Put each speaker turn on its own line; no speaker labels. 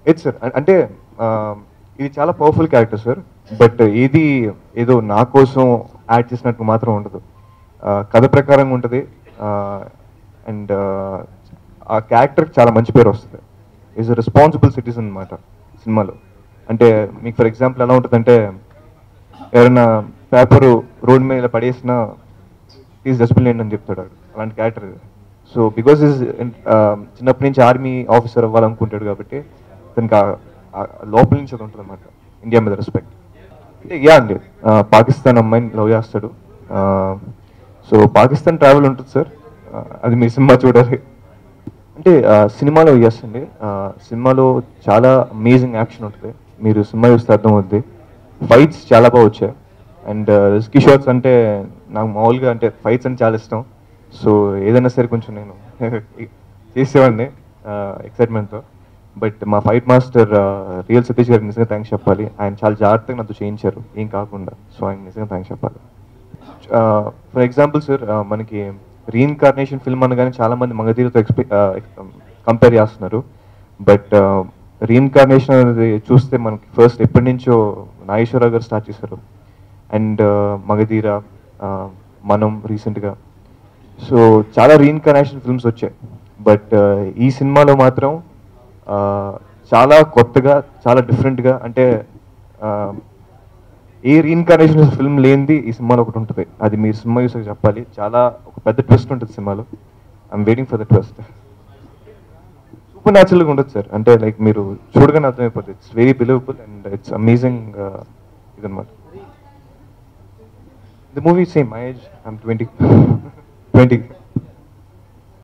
Yes sir అంటే ఆ, ఇది చాలా పవర్ఫుల్ క్యారెక్టర్ సార్ బట్ ఇది ఏదో నా కోసం యాడ్ చేసినట్టు మాత్రం ఉండదు ఆ, కథ ప్రకారంగా ఉంటుంది అండ్ ఆ క్యారెక్టర్కి చాలా మంచి పేరు వస్తుంది ఈజ్ రెస్పాన్సిబుల్ సిటిజన్ అనమాట సినిమాలో అంటే మీకు ఫర్ ఎగ్జాంపుల్ ఎలా ఉంటుందంటే ఎవరైనా పేపరు రోడ్ మీద ఇలా పడేసినా ఈజ్ డస్ట్బిన్ అని చెప్తాడు వాడు. అలాంటి క్యారెక్టర్ సో బికాస్ ఈజ్ చిన్నప్పటి నుంచి ఆర్మీ ఆఫీసర్ అవ్వాలనుకుంటాడు కాబట్టి తనకి ఆ- ఆ లోపల నుంచి అది ఉంటుంది అనమాట ఇండియా మీద రెస్పెక్ట్ అంటే యా అండి ఆ, పాకిస్తాన్ అమ్మాయిని లవ్ చేస్తాడు సో పాకిస్తాన్ ట్రావెల్ ఉంటుంది సార్ ఆ, అది మీ సినిమా చూడాలి అంటే ఆ, సినిమాలో ఎస్ అండి ఆ, సినిమాలో చాలా అమేజింగ్ యాక్షన్ ఉంటుంది మీరు సినిమా చూస్తే అర్థమవుద్ది ఫైట్స్ చాలా బాగా వచ్చాయి అండ్ రిస్కీ షాట్స్ అంటే నాకు మామూలుగా అంటే ఫైట్స్ అంటే చాలా ఇష్టం సో ఏదైనా సరే కొంచెం నేను చేసేవాడిని ఎక్సైట్మెంట్తో బట్ మా ఫైట్ మాస్టర్ రియల్ సతీష్ గారికి నిజంగా థ్యాంక్స్ చెప్పాలి ఆయన చాలా జాగ్రత్తగా నాతో చేయించారు ఏం కాకుండా సో ఆయన నిజంగా థ్యాంక్స్ చెప్పాలి ఫర్ ఎగ్జాంపుల్ సార్ మనకి రీఇన్కార్నేషన్ ఫిల్మ్ అనగానే చాలా మంది మగధీరతో ఎక్స్పె కంపేర్ చేస్తున్నారు బట్ రీఇన్కార్నేషన్ అనేది చూస్తే మనకి ఫస్ట్ ఎప్పటి నుంచో నాగేశ్వరరావు గారు స్టార్ట్ చేశారు అండ్ మగధీర uh, మనం రీసెంట్గా సో చాలా రీఇన్కార్నేషన్ ఫిల్మ్స్ వచ్చాయి బట్ ఈ సినిమాలో మాత్రం uh, చాలా కొత్తగా చాలా డిఫరెంట్గా అంటే uh, ఏ రీఇన్కార్నేషన్ ఫిల్మ్ లేనిది ఈ సినిమాలో ఒకటి ఉంటుంది అది మీరు సినిమా చూసాక చెప్పాలి చాలా ఒక పెద్ద ట్విస్ట్ ఉంటుంది సినిమాలో I'm waiting for the twist super న్యాచురల్గా ఉండదు సార్ అంటే లైక్ మీరు చూడగానే అర్థమైపోతుంది it's very believable and it's amazing ఇదన్నమాట the movie same my age I'm twenty twenty